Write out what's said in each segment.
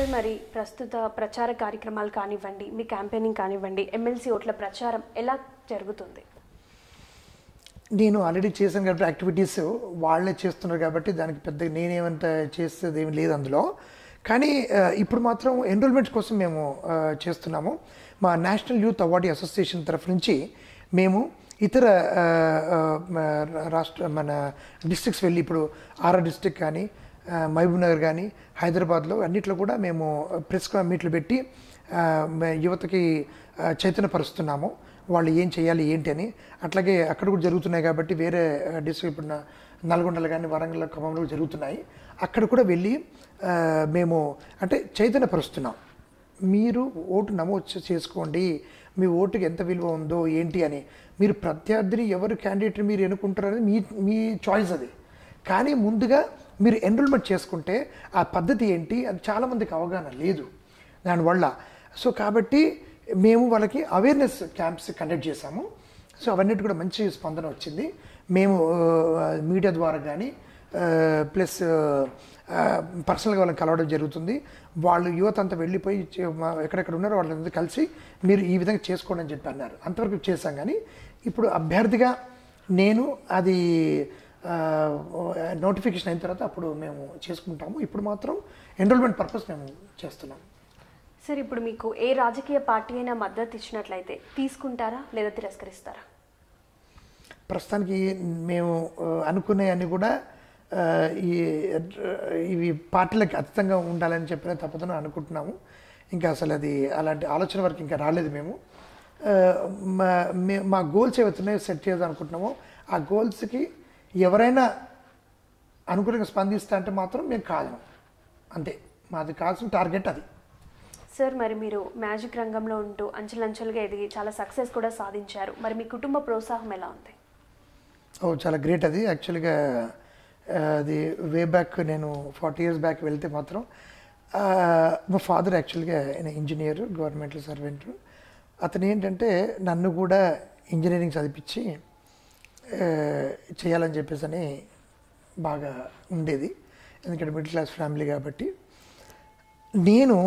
Sir మరి ప్రస్తుత ప్రచార కార్యక్రమాలు కానివ్వండి మీ క్యాంపెయినింగ్ కానివ్వండి ఎమ్మెల్సీ ఓట్ల ప్రచారం ఎలా జరుగుతుంది నేను ఆల్రెడీ చేశాను కాబట్టి యాక్టివిటీస్ వాళ్ళే చేస్తున్నారు కాబట్టి దానికి పెద్ద నేనేమంత చేసేది ఏమి లేదు అందులో కానీ ఆ, ఇప్పుడు మాత్రం ఎన్రోల్మెంట్స్ కోసం మేము ఆ, చేస్తున్నాము మా నేషనల్ యూత్ అవార్డీ అసోసియేషన్ తరఫు నుంచి మేము ఇతర ఆ, ఆ, మ- రాష్ట్ర మన డిస్ట్రిక్ట్స్ వెళ్ళి ఇప్పుడు ఆరా డిస్ట్రిక్ట్ కానీ ఆ, మహబూబ్ నగర్ కానీ హైదరాబాద్లో అన్నిట్లో కూడా మేము ప్రెస్ మీట్లు పెట్టి ఆ, మ- యువతకి ఆ, చైతన్యపరుస్తున్నాము వాళ్ళు ఏం చేయాలి ఏంటి అని అట్లాగే అక్కడ కూడా జరుగుతున్నాయి కాబట్టి వేరే డిస్ట్రిక్ట్ ఇప్పుడు నా- నల్గొండలో కానీ వరంగల్ ఖమ్మంలో కూడా జరుగుతున్నాయి అక్కడ కూడా వెళ్ళి ఆ, మేము అంటే చైతన్యపరుస్తున్నాం మీరు ఓటు నమోదు చే- చేసుకోండి మీ ఓటుకి ఎంత విలువ ఉందో ఏంటి అని మీరు ప్రత్యర్థిని ఎవరు క్యాండిడేట్ మీరు ఎన్నుకుంటారు అనేది మీ మీ చాయిస్ అది కానీ ముందుగా మీరు ఎన్రోల్మెంట్ చేసుకుంటే ఆ పద్ధతి ఏంటి అది చాలామందికి అవగాహన లేదు దానివల్ల సో కాబట్టి మేము వాళ్ళకి అవేర్నెస్ క్యాంప్స్ కండక్ట్ చేశాము సో అవన్నిటి కూడా మంచి స్పందన వచ్చింది మేము మీడియా ద్వారా కానీ ప్లస్ పర్సనల్గా వాళ్ళని కలవడం జరుగుతుంది వాళ్ళు యువత అంతా వెళ్ళిపోయి చే- మా- ఎక్కడెక్కడ ఉన్నారో వాళ్ళందరూ కలిసి మీరు ఈ విధంగా చేసుకోండి అని చెప్పి అన్నారు అంతవరకు చేశాం కానీ ఇప్పుడు అభ్యర్థిగా నేను అది నోటిఫికేషన్ అయిన తర్వాత అప్పుడు మేము చేసుకుంటాము ఇప్పుడు మాత్రం ఎన్రోల్మెంట్ పర్పస్ మేము చేస్తున్నాం సార్ ఇప్పుడు మీకు ఏ రాజకీయ పార్టీ అయినా మద్దతు ఇచ్చినట్లయితే తీసుకుంటారా లేదా తిరస్కరిస్తారా ప్రస్తుతానికి మేము ఆ, అనుకునే అన్ని కూడా ఆ, ఈ ఇవి పార్టీలకు అతీతంగా ఉండాలని చెప్పిన తప్పదని అనుకుంటున్నాము ఇంకా అసలు అది అలాంటి ఆలోచన వరకు ఇంకా రాలేదు మేము ఆ, మా మే- మా గోల్స్ ఏవైతున్నాయో సెట్ చేద్దాం అనుకుంటున్నామో ఆ గోల్స్కి ఎవరైనా అనుకూలంగా స్పందిస్తా అంటే మాత్రం మేము కాదు అంతే మాది కావాల్సిన టార్గెట్ అది సార్ మరి మీరు మ్యాజిక్ రంగంలో ఉంటూ అంచెలంచెలుగా ఎదిగి చాలా సక్సెస్ కూడా సాధించారు మరి మీ కుటుంబ ప్రోత్సాహం ఎలా ఉంది ఓ చాలా గ్రేట్ అది యాక్చువల్గా ఆ, అది వే బ్యాక్ నేను ఫార్టీ ఇయర్స్ బ్యాక్ వెళ్తే మాత్రం ఆ, మా ఫాదర్ యాక్చువల్గా ఆయన ఇంజనీర్ గవర్నమెంట్ సర్వెంట్ అతను ఏంటంటే నన్ను కూడా ఇంజనీరింగ్ చదివించి ఆ, చేయాలని చెప్పేసి అని బాగా ఉండేది ఎందుకంటే మిడిల్ క్లాస్ ఫ్యామిలీ కాబట్టి నేను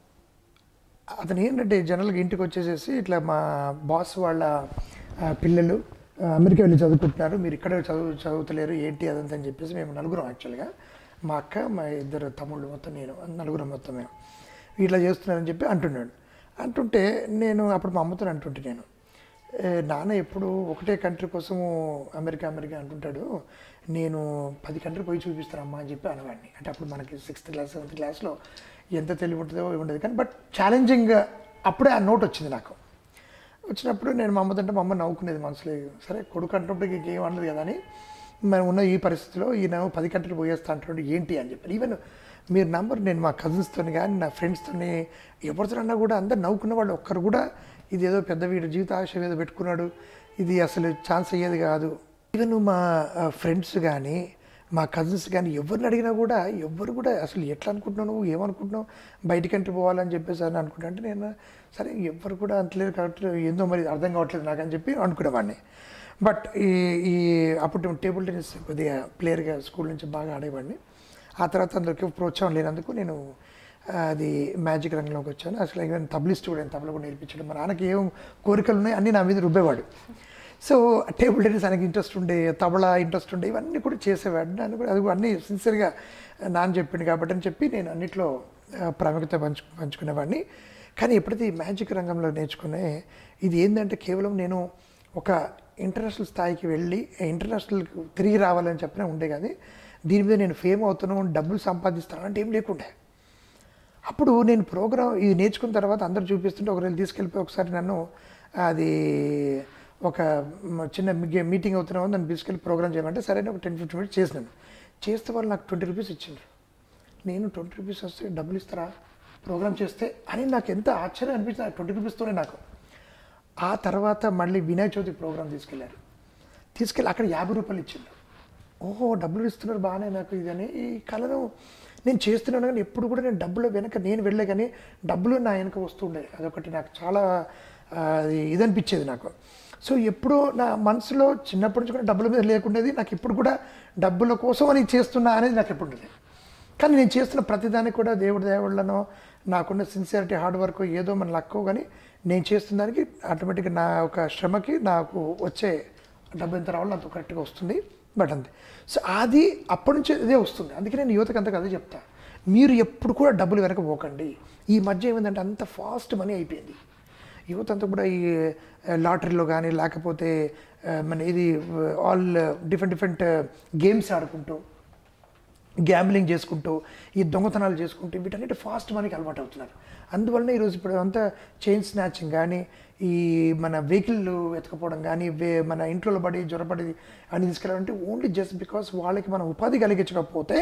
అతను ఏంటంటే జనరల్గా ఇంటికి వచ్చేసేసి ఇట్లా మా బాస్ వాళ్ళ ఆ, పిల్లలు ఆ, అమెరికా వెళ్ళి చదువుకుంటున్నారు మీరు ఇక్కడ చదువు చదువుతలేరు ఏంటి అదంతా అని చెప్పేసి మేము నలుగురం యాక్చువల్గా మా అక్క మా ఇద్దరు తమ్ముళ్ళు మొత్తం నేను నలుగురం మొత్తం మేము ఇట్లా చేస్తున్నారని చెప్పి అంటున్నాడు అంటుంటే నేను అప్పుడు మా అమ్మతో అంటుంటే నేను "ఏ, నాన్న ఎప్పుడు ఒకటే కంట్రీ కోసము అమెరికా అమెరికా అంటుంటాడు నేను పది కంట్రీ పోయి చూపిస్తాను అమ్మా అని చెప్పి అనేవాడిని అంటే అప్పుడు మనకి సిక్స్త్ క్లాస్ సెవెంత్ క్లాస్లో ఎంత తెలివి ఉంటుందో ఉండదు కానీ బట్ ఛాలెంజింగ్ అప్పుడే ఆ నోట్ వచ్చింది నాకు వచ్చినప్పుడు నేను మా అమ్మతో అంటే మా అమ్మ నవ్వుకునేది మనసులో సరే కొడుకు అంటుంటే ఇంకేం అనలేదు కదా అని మనం ఉన్న ఈ పరిస్థితిలో ఈయన పది గంటలు పోయేస్తా అంటున్నాడు ఏంటి అని చెప్పి ఈవెన్ మీరు నంబర్ నేను మా కజిన్స్తో కానీ నా ఫ్రెండ్స్తోని ఎవరితోనన్నా కూడా అందరు నవ్వుకున్న వాళ్ళు ఒక్కరు కూడా ఇది ఏదో పెద్ద వీడు జీవిత ఆశ ఏదో పెట్టుకున్నాడు ఇది అసలు ఛాన్స్ అయ్యేది కాదు ఈవెన్ మా ఫ్రెండ్స్ కానీ మా కజిన్స్ కానీ ఎవరిని అడిగినా కూడా ఎవ్వరు కూడా అసలు ఎట్లా అనుకుంటున్నావు నువ్వు ఏమనుకుంటున్నావు బయటికంటే పోవాలని చెప్పేసి అని అనుకుంటా అంటే నేను సరే ఎవ్వరు కూడా అంతలేదు కాబట్టి ఏందో మరి అర్థం కావట్లేదు నాకు అని చెప్పి అనుకునేవాడిని బట్ ఈ ఈ అప్పుడు టేబుల్ టెన్నిస్ కొద్దిగా ప్లేయర్గా స్కూల్ నుంచి బాగా ఆడేవాడిని ఆ తర్వాత అందులోకి ప్రోత్సాహం లేనందుకు నేను ఆ, అది మ్యాజిక్ రంగంలోకి వచ్చాను అసలు ఈవెన్ తబలిస్ట్ కూడా తబల కూడా నేర్పించడం మా నాన్నకి ఏం కోరికలు ఉన్నాయి అన్నీ నా మీద రుబ్బేవాడు సో టేబుల్ టెన్నిస్ ఆయనకి ఇంట్రెస్ట్ ఉండే తబలా ఇంట్రెస్ట్ ఉండే ఇవన్నీ కూడా చేసేవాడు నన్ను కూడా అది కూడా అన్నీ సిన్సియర్గా నాన్న చెప్పింది కాబట్టి అని చెప్పి నేను అన్నిట్లో ఆ, ప్రాముఖ్యత పంచు పంచుకునేవాడిని కానీ ఎప్పుడైతే ఈ మ్యాజిక్ రంగంలో నేర్చుకునే ఇది ఏంటంటే కేవలం నేను ఒక ఇంటర్నేషనల్ స్థాయికి వెళ్ళి ఇంటర్నేషనల్ తిరిగి రావాలని చెప్పిన ఉండే కానీ దీని మీద నేను ఫేమ్ అవుతున్నాను డబ్బులు సంపాదిస్తాను అంటే ఏం లేకుండే అప్పుడు నేను ప్రోగ్రామ్ ఇది నేర్చుకున్న తర్వాత అందరు చూపిస్తుంటే ఒకరు తీసుకెళ్ళిపోయి ఒకసారి నన్ను అది ఒక మ- చిన్న మీ- మీటింగ్ అవుతున్నావు నన్ను తీసుకెళ్ళి ప్రోగ్రామ్ చేయమంటే సరే అని ఒక టెన్ ఫిఫ్టీన్ మినిట్స్ చేసినాను చేస్తే వాళ్ళు నాకు ట్వంటీ రూపీస్ ఇచ్చిండ్రు నేను ట్వంటీ రూపీస్ వస్తే డబ్బులు ఇస్తారా ప్రోగ్రామ్ చేస్తే అని నాకు ఎంత ఆశ్చర్యం అనిపించింది ట్వంటీ రూపీస్తోనే నాకు ఆ తర్వాత మళ్ళీ వినాయక చవితి ప్రోగ్రామ్ తీసుకెళ్ళారు తీసుకెళ్ళి అక్కడ యాభై రూపాయలు ఇచ్చిండు ఓహో డబ్బులు ఇస్తున్నారు బాగానే నాకు ఇది అని ఈ కళను నేను చేస్తున్నాను కానీ ఎప్పుడు కూడా నేను డబ్బులు వెనక నేను వెళ్ళే కానీ డబ్బులు నా వెనక వస్తుండే అదొకటి నాకు చాలా ఆ, అది ఇది అనిపించేది నాకు సో ఎప్పుడూ నా మనసులో చిన్నప్పటి నుంచి కూడా డబ్బుల మీద లేకుండేది నాకు ఇప్పుడు కూడా డబ్బుల కోసం అని చేస్తున్నా అనేది నాకు ఎప్పుడు ఉండేది కానీ నేను చేస్తున్న ప్రతిదానికి కూడా దేవుడి దేవుళ్ళనో నాకున్న సిన్సియారిటీ హార్డ్ వర్క్ ఏదో మన లక్కో కానీ నేను చేస్తున్న దానికి ఆటోమేటిక్గా నా ఒక శ్రమకి నాకు వచ్చే డబ్బు ఎంత రావాలో అంత కరెక్ట్గా వస్తుంది బట్ అంతే సో అది అప్పటి నుంచి ఇదే వస్తుంది అందుకే నేను యువతకు అంతకు అదే చెప్తా మీరు ఎప్పుడు కూడా డబ్బులు వెనక పోకండి ఈ మధ్య ఏమైందంటే అంత ఫాస్ట్ మనీ అయిపోయింది యువత అంతా కూడా ఈ లాటరీలో కానీ లేకపోతే ఆ, మన ఇది ఆల్ డిఫరెంట్ డిఫరెంట్ గేమ్స్ ఆడుకుంటూ గ్యాంబ్లింగ్ చేసుకుంటూ ఈ దొంగతనాలు చేసుకుంటూ వీటన్నిటి ఫాస్ట్ మనకి అలవాటు అవుతున్నారు అందువలన ఈరోజు ఇప్పుడు అంతా చైన్ స్నాచింగ్ కానీ ఈ మన వెహికల్ ఎత్తుకపోవడం కానీ వే మన ఇంట్లో పడి జ్వరపడి అని తీసుకెళ్ళాలంటే ఓన్లీ జస్ట్ బికాస్ వాళ్ళకి మనం ఉపాధి కలిగించకపోతే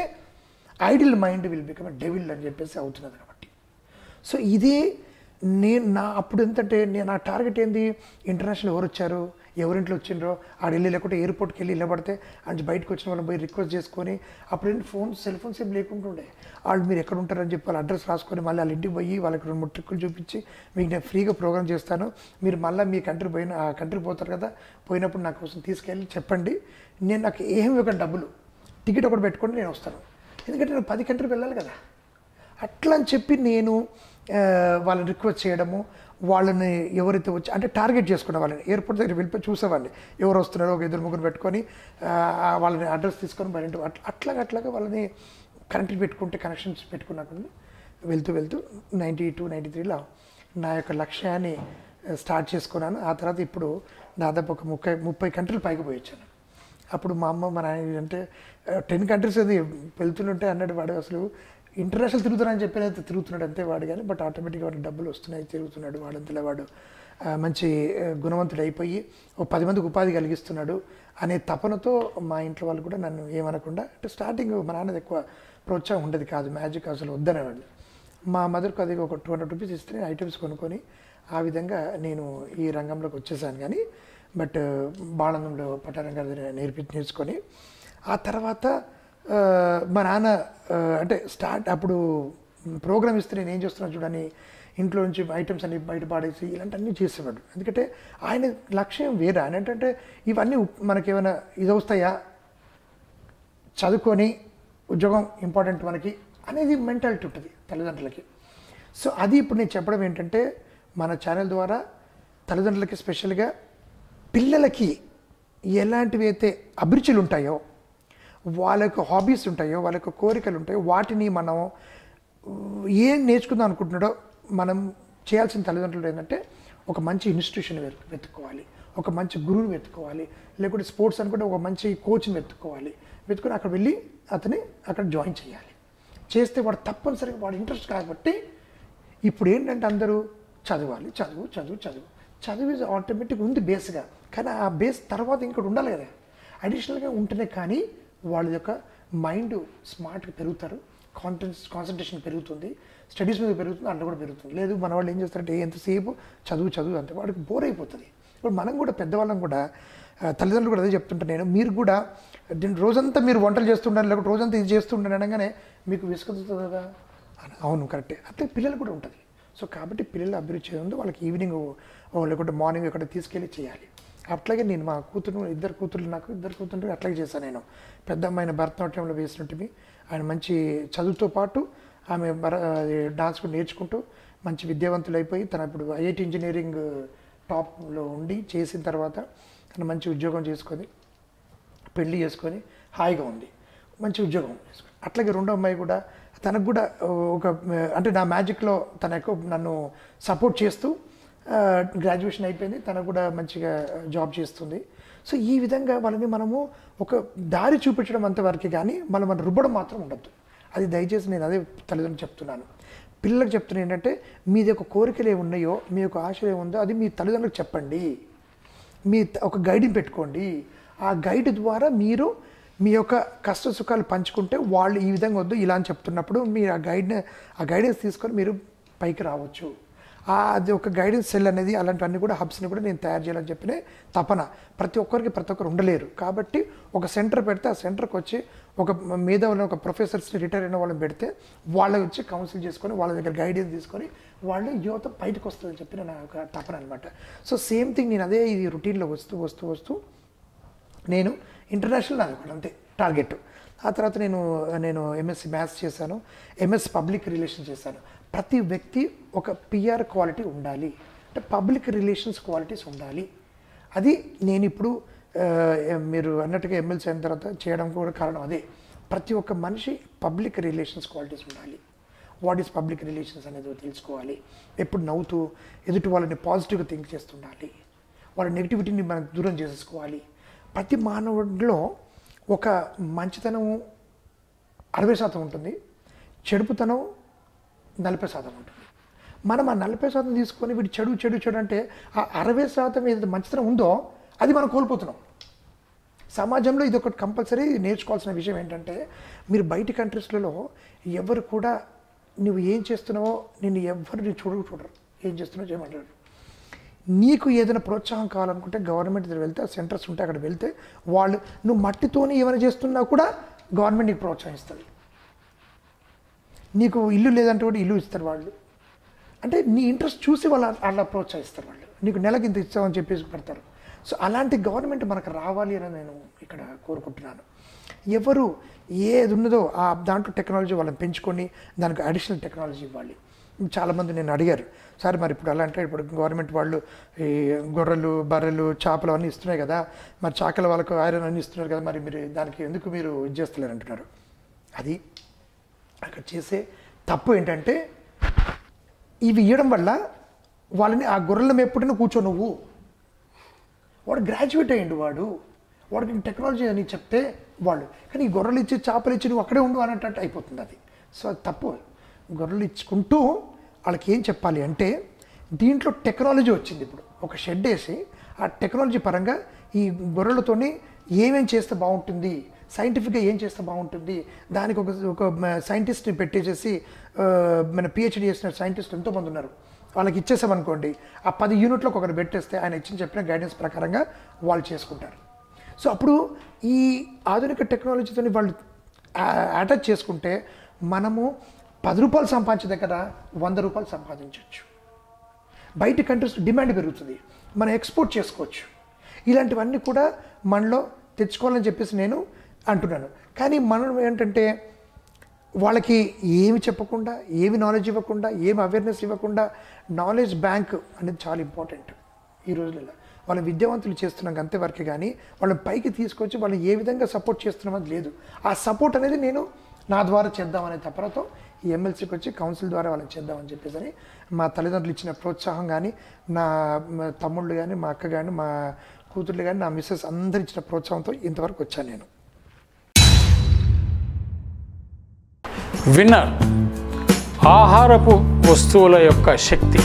idle mind will become devil అని చెప్పేసి అవుతున్నది కాబట్టి సో ఇదే నేను నా అప్పుడు ఎంతంటే నేను నా టార్గెట్ ఏంది ఇంటర్నేషనల్ ఎవరు వచ్చారు ఎవరింట్లో వచ్చిండ్రో ఆడ వెళ్ళి లేకుంటే ఎయిర్పోర్ట్కి వెళ్ళి నిలబడితే అని బయటకు వచ్చిన వాళ్ళని పోయి రిక్వెస్ట్ చేసుకొని అప్పుడు ఏంటి ఫోన్ సెల్ ఫోన్స్ ఏం లేకుంటుండే వాళ్ళు మీరు ఎక్కడ ఉంటారని చెప్పి వాళ్ళ అడ్రస్ రాసుకొని మళ్ళీ వాళ్ళ ఇంటికి పోయి వాళ్ళకి రెండు మూడు ట్రిక్కులు చూపించి మీకు నేను ఫ్రీగా ప్రోగ్రామ్ చేస్తాను మీరు మళ్ళీ మీ కంట్రీ పోయిన ఆ కంట్రీ పోతారు కదా పోయినప్పుడు నా కోసం తీసుకెళ్ళి చెప్పండి నేను నాకు ఏం ఇవ్వకండి డబ్బులు టికెట్ ఒకటి పెట్టుకొని నేను వస్తాను ఎందుకంటే నేను పది కంట్రీకి వెళ్ళాలి కదా అట్లా అని చెప్పి నేను ఆ, వాళ్ళని రిక్వెస్ట్ చేయడము వాళ్ళని ఎవరైతే వచ్చి అంటే టార్గెట్ చేసుకునే వాళ్ళని ఎయిర్పోర్ట్ దగ్గర వెళ్ళిపోయి చూసేవాడిని ఎవరు వస్తున్నారో ఒక ఇద్దరు ముగ్గురు పెట్టుకొని ఆ, వాళ్ళని అడ్రస్ తీసుకొని మరి ఇంటి అట్లా అట్లాగా అట్లాగా వాళ్ళని కనెక్ట్ పెట్టుకుంటే కనెక్షన్స్ పెట్టుకున్నట్టు వెళ్తూ వెళ్తూ నైంటీ టూ నైంటీ త్రీలో నా యొక్క లక్ష్యాన్ని స్టార్ట్ చేసుకున్నాను ఆ తర్వాత ఇప్పుడు దాదాపు ఒక ముప్పై ముప్పై కంట్రీలు పైకి పోయి వచ్చాను అప్పుడు మా అమ్మ మా నాయన అంటే టెన్ కంట్రీస్ అది వెళ్తుంటే అన్నాడు వాడు అసలు ఇంటర్నేషనల్ తిరుగుతున్నాడని చెప్పి అయితే తిరుగుతున్నాడు అంతే వాడు కానీ బట్ ఆటోమేటిక్గా వాడు డబ్బులు వస్తున్నాయి తిరుగుతున్నాడు వాడంతలో వాడు ఆ, మంచి ఆ, గుణవంతుడు అయిపోయి ఓ పది మందికి ఉపాధి కలిగిస్తున్నాడు అనే తపనతో మా ఇంట్లో వాళ్ళు కూడా నన్ను ఏమనకుండా అంటే స్టార్టింగ్ మా నాన్నది ఎక్కువ ప్రోత్సాహం ఉండేది కాదు మ్యాజిక్ అసలు వద్దనేవాడు మా మదర్కి అది ఒక టూ హండ్రెడ్ రూపీస్ ఇస్తే ఐటమ్స్ కొనుక్కొని ఆ విధంగా నేను ఈ రంగంలోకి వచ్చేసాను కానీ బట్ బాళందంలో పట్టారం గారి దగ్గర నేర్పి నేర్చుకొని ఆ తర్వాత ఆ, మా నాన్న ఆ, అంటే స్టార్ట్ అప్పుడు ప్రోగ్రామ్ ఇస్తే నేను ఏం చేస్తున్నాను చూడని ఇంట్లో నుంచి ఐటమ్స్ అన్ని బయట పాడేసి ఇలాంటివన్నీ చేసేవాడు ఎందుకంటే ఆయన లక్ష్యం వేరే ఆయన ఏంటంటే ఇవన్నీ ఉప్- మనకేమైనా ఇది వస్తాయా చదువుకొని ఉద్యోగం ఇంపార్టెంట్ మనకి అనేది మెంటాలిటీ ఉంటుంది తల్లిదండ్రులకి సో అది ఇప్పుడు నేను చెప్పడం ఏంటంటే మన ఛానల్ ద్వారా తల్లిదండ్రులకి స్పెషల్గా పిల్లలకి ఎలాంటివి అయితే అభిరుచులు ఉంటాయో వాళ్ళ యొక్క హాబీస్ ఉంటాయో వాళ్ళ యొక్క కోరికలు ఉంటాయో వాటిని మనం ఏం నేర్చుకుందాం అనుకుంటున్నాడో మనం చేయాల్సిన తల్లిదండ్రులు ఏంటంటే ఒక మంచి ఇన్స్టిట్యూషన్ వెతు వెతుక్కోవాలి ఒక మంచి గురువుని వెతుక్కోవాలి లేకుంటే స్పోర్ట్స్ అనుకుంటే ఒక మంచి కోచ్ని వెతుక్కోవాలి వెతుకుని అక్కడ వెళ్ళి అతని అక్కడ జాయిన్ చేయాలి చేస్తే వాడు తప్పనిసరిగా వాడు ఇంట్రెస్ట్ కాబట్టి ఇప్పుడు ఏంటంటే అందరూ చదవాలి చదువు చదువు చదువు చదువు ఇస్ ఆటోమేటిక్ ఉంది బేస్గా కానీ ఆ బేస్ తర్వాత ఇంకోటి ఉండాలి కదా అడిషనల్గా ఉంటేనే కానీ వాళ్ళ యొక్క మైండ్ స్మార్ట్గా పెరుగుతారు కాన్ఫిడెన్స్ కాన్సన్ట్రేషన్ పెరుగుతుంది స్టడీస్ మీద పెరుగుతుంది అందులో కూడా పెరుగుతుంది లేదు మన వాళ్ళు ఏం చేస్తారంటే ఎంతసేపు చదువు చదువు అంతే వాడికి బోర్ అయిపోతుంది ఇప్పుడు మనం కూడా పెద్దవాళ్ళం కూడా ఆ, తల్లిదండ్రులు కూడా అదే చెప్తుంటాను నేను మీరు కూడా దీన్ని రోజంతా మీరు వంటలు చేస్తుండాలి లేకపోతే రోజంతా ఇది చేస్తుండాలి అనగానే మీకు విసుగుతుంది కదా అని. అవును కరెక్టే అట్లా పిల్లలు కూడా ఉంటుంది సో కాబట్టి పిల్లల అభిరుచి ఉంది వాళ్ళకి ఈవినింగ్ ఓ లేకుంటే మార్నింగ్ ఎక్కడ తీసుకెళ్ళి చేయాలి అట్లాగే నేను మా కూతురు ఇద్దరు కూతుర్లు నాకు ఇద్దరు కూతురు అట్లాగే చేశాను నేను పెద్ద అమ్మాయిని భరతనాట్యంలో వేసినట్టువి ఆయన మంచి చదువుతో పాటు ఆమె భర డాన్స్ కూడా నేర్చుకుంటూ మంచి విద్యావంతులు అయిపోయి తన ఇప్పుడు ఐఐటి ఇంజనీరింగ్ టాప్లో ఉండి చేసిన తర్వాత తను మంచి ఉద్యోగం చేసుకొని పెళ్లి చేసుకొని హాయిగా ఉంది మంచి ఉద్యోగం చేసుకొని అట్లాగే రెండో అమ్మాయి కూడా తనకు కూడా ఒక అంటే నా మ్యాజిక్లో తన ఎక్కువ నన్ను సపోర్ట్ చేస్తూ గ్రాడ్యుయేషన్ అయిపోయింది తనకు కూడా మంచిగా జాబ్ చేస్తుంది సో ఈ విధంగా వాళ్ళని మనము ఒక దారి చూపించడం అంతవరకు కానీ మనం మనం రుబ్బడం మాత్రం ఉండద్దు అది దయచేసి నేను అదే తల్లిదండ్రులు చెప్తున్నాను పిల్లలకు చెప్తున్నా ఏంటంటే మీది యొక్క కోరికలు ఏమి ఉన్నాయో మీ యొక్క ఆశలు ఏముందో అది మీ తల్లిదండ్రులకు చెప్పండి మీ త- ఒక గైడ్ని పెట్టుకోండి ఆ గైడ్ ద్వారా మీరు మీ యొక్క కష్ట సుఖాలు పంచుకుంటే వాళ్ళు ఈ విధంగా వద్దు ఇలా అని చెప్తున్నప్పుడు మీరు ఆ గైడ్ని ఆ గైడెన్స్ తీసుకొని మీరు పైకి రావచ్చు ఆ అది ఒక గైడెన్స్ సెల్ అనేది అలాంటివన్నీ కూడా హబ్స్ని కూడా నేను తయారు చేయాలని చెప్పిన తపన ప్రతి ఒక్కరికి ప్రతి ఒక్కరు ఉండలేరు కాబట్టి ఒక సెంటర్ పెడితే ఆ సెంటర్కి వచ్చి ఒక మేధావులను ఒక ప్రొఫెసర్స్ని రిటైర్ అయిన వాళ్ళని పెడితే వాళ్ళ వచ్చి కౌన్సిల్ చేసుకొని వాళ్ళ దగ్గర గైడెన్స్ తీసుకొని వాళ్ళు యువత బయటకు వస్తుందని చెప్పిన నా ఒక తపన అనమాట సో సేమ్ థింగ్ నేను అదే ఇది రొటీన్లో వస్తూ వస్తూ వస్తూ నేను ఇంటర్నేషనల్ నాది ఒకటి అంతే టార్గెట్ ఆ తర్వాత నేను నేను ఎంఎస్సి మ్యాథ్స్ చేశాను ఎంఎస్ పబ్లిక్ రిలేషన్స్ చేశాను ప్రతి వ్యక్తి ఒక పిఆర్ క్వాలిటీ ఉండాలి అంటే పబ్లిక్ రిలేషన్స్ క్వాలిటీస్ ఉండాలి అది నేను ఇప్పుడు ఆ, మీరు అన్నట్టుగా ఎమ్మెల్సీ అయిన తర్వాత చేయడం కూడా కారణం అదే ప్రతి ఒక్క మనిషి పబ్లిక్ రిలేషన్స్ క్వాలిటీస్ ఉండాలి వాట్ ఈస్ పబ్లిక్ రిలేషన్స్ అనేది తెలుసుకోవాలి ఎప్పుడు నవ్వుతూ ఎదుటి వాళ్ళని పాజిటివ్గా థింక్ చేస్తుండాలి వాళ్ళ నెగిటివిటీని మనం దూరం చేసేసుకోవాలి ప్రతి మానవుడిలో ఒక మంచితనం అరవై శాతం ఉంటుంది చెడుపుతనం నలభై శాతం ఉంటుంది మనం ఆ నలభై శాతం తీసుకొని వీడు చెడు చెడు చెడు అంటే ఆ అరవై శాతం ఏదైతే మంచితనం ఉందో అది మనం కోల్పోతున్నాం సమాజంలో ఇది ఒకటి కంపల్సరీ నేర్చుకోవాల్సిన విషయం ఏంటంటే మీరు బయటి కంట్రీస్లలో ఎవరు కూడా నువ్వు ఏం చేస్తున్నావో నిన్ను ఎవరు నీ చూడరు చూడరు ఏం చేస్తున్నావో చేయమంటారు నీకు ఏదైనా ప్రోత్సాహం కావాలనుకుంటే గవర్నమెంట్ దగ్గర వెళ్తే సెంటర్స్ ఉంటే అక్కడ వెళ్తే వాళ్ళు నువ్వు మట్టితోని ఏమైనా చేస్తున్నా కూడా గవర్నమెంట్ నీకు ప్రోత్సహిస్తుంది నీకు ఇల్లు లేదంటే కూడా ఇల్లు ఇస్తారు వాళ్ళు అంటే నీ ఇంట్రెస్ట్ చూసి వాళ్ళు అలా ప్రోత్సహిస్తారు వాళ్ళు నీకు నెలకి ఇంత ఇస్తామని చెప్పేసి పెడతారు సో అలాంటి గవర్నమెంట్ మనకు రావాలి అని నేను ఇక్కడ కోరుకుంటున్నాను ఎవరు ఏది ఉన్నదో ఆ దాంట్లో టెక్నాలజీ వాళ్ళని పెంచుకొని దానికి అడిషనల్ టెక్నాలజీ ఇవ్వాలి చాలామంది నేను అడిగారు సార్ మరి ఇప్పుడు ఎలా అంటే ఇప్పుడు గవర్నమెంట్ వాళ్ళు ఈ గొర్రెలు బర్రెలు చేపలు అన్నీ ఇస్తున్నాయి కదా మరి చాకల వాళ్ళకు ఐరన్ అన్నీ ఇస్తున్నారు కదా మరి మీరు దానికి ఎందుకు మీరు ఇది చేస్తలేరు అంటున్నారు అది అక్కడ చేసే తప్పు ఏంటంటే ఇవి ఇవ్వడం వల్ల వాళ్ళని ఆ గొర్రెల మేపుడిని కూర్చో నువ్వు వాడు గ్రాడ్యుయేట్ అయ్యిండు వాడు వాడికి టెక్నాలజీ అని చెప్తే వాళ్ళు కానీ ఈ గొర్రెలు ఇచ్చి చేపలు ఇచ్చి నువ్వు అక్కడే ఉండు అనేటట్టు అయిపోతుంది అది సో అది తప్పు గొర్రెలు ఇచ్చుకుంటూ వాళ్ళకి ఏం చెప్పాలి అంటే దీంట్లో టెక్నాలజీ వచ్చింది ఇప్పుడు ఒక షెడ్ వేసి ఆ టెక్నాలజీ పరంగా ఈ గొర్రెలతోని ఏమేం చేస్తే బాగుంటుంది సైంటిఫిక్గా ఏం చేస్తే బాగుంటుంది దానికి ఒక ఒక సైంటిస్ట్ని పెట్టేసేసి ఆ, మన పిహెచ్డి చేసిన సైంటిస్టులు ఎంతోమంది ఉన్నారు వాళ్ళకి ఇచ్చేసామనుకోండి ఆ పది యూనిట్లకు ఒకరు పెట్టేస్తే ఆయన ఇచ్చిన చెప్పిన గైడెన్స్ ప్రకారంగా వాళ్ళు చేసుకుంటారు సో అప్పుడు ఈ ఆధునిక టెక్నాలజీతో వాళ్ళు అటాచ్ చేసుకుంటే మనము పది రూపాయలు సంపాదించే దగ్గర వంద రూపాయలు సంపాదించవచ్చు బయట కంట్రీస్ డిమాండ్ పెరుగుతుంది మనం ఎక్స్పోర్ట్ చేసుకోవచ్చు ఇలాంటివన్నీ కూడా మనలో తెచ్చుకోవాలని చెప్పేసి నేను అంటున్నాను కానీ మనం ఏంటంటే వాళ్ళకి ఏమి చెప్పకుండా ఏమి నాలెడ్జ్ ఇవ్వకుండా ఏమి అవేర్నెస్ ఇవ్వకుండా నాలెడ్జ్ బ్యాంక్ అనేది చాలా ఇంపార్టెంట్ ఈ రోజులలో వాళ్ళ విద్యావంతులు చేస్తున్నాం అంతేవరకే కానీ వాళ్ళని పైకి తీసుకొచ్చి వాళ్ళని ఏ విధంగా సపోర్ట్ చేస్తున్నాం అది లేదు ఆ సపోర్ట్ అనేది నేను నా ద్వారా చేద్దామనే తపనతో ఈ ఎమ్మెల్సీకి వచ్చి కౌన్సిల్ ద్వారా వాళ్ళకి చేద్దామని చెప్పేసి అని మా తల్లిదండ్రులు ఇచ్చిన ప్రోత్సాహం కానీ నా మా తమ్ముళ్ళు కానీ మా అక్క కానీ మా కూతుర్లు కానీ నా మిస్సెస్ అందరు ఇచ్చిన ప్రోత్సాహంతో ఇంతవరకు వచ్చాను నేను విన్నర్ ఆహారపు వస్తువుల యొక్క శక్తి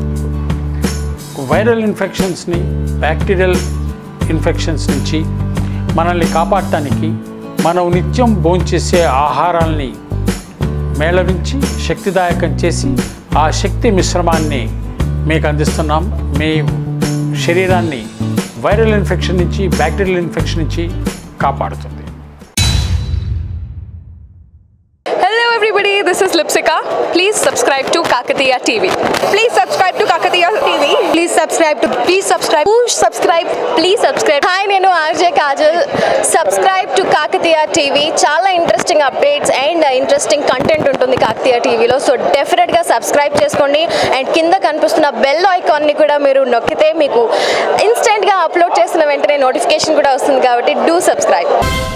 వైరల్ ఇన్ఫెక్షన్స్ని బ్యాక్టీరియల్ ఇన్ఫెక్షన్స్ నుంచి మనల్ని కాపాడటానికి మనం నిత్యం భోంచేసే ఆహారాల్ని మేళవించి శక్తిదాయకం చేసి ఆ శక్తి మిశ్రమాన్ని మీకు అందిస్తున్నాం మీ శరీరాన్ని వైరల్ ఇన్ఫెక్షన్ నుంచి బ్యాక్టీరియల్ ఇన్ఫెక్షన్ నుంచి కాపాడుతుంది Hello everybody, this is Lipsika. Please subscribe to Kakatiya TV. Please subscribe to Kakatiya TV. Please subscribe to please subscribe Push subscribe. Please subscribe. Hi నేను RJ Kajal subscribe to Kakatiya TV చాలా interesting updates and interesting content ఉంటుంది కాకతీయ టీవీలో so డెఫినెట్గా subscribe చేసుకోండి and కింద కనిపిస్తున్న bell ఐకాన్ని కూడా మీరు నొక్కితే మీకు ఇన్స్టెంట్గా అప్లోడ్ చేసిన వెంటనే నోటిఫికేషన్ కూడా వస్తుంది కాబట్టి డూ సబ్స్క్రైబ్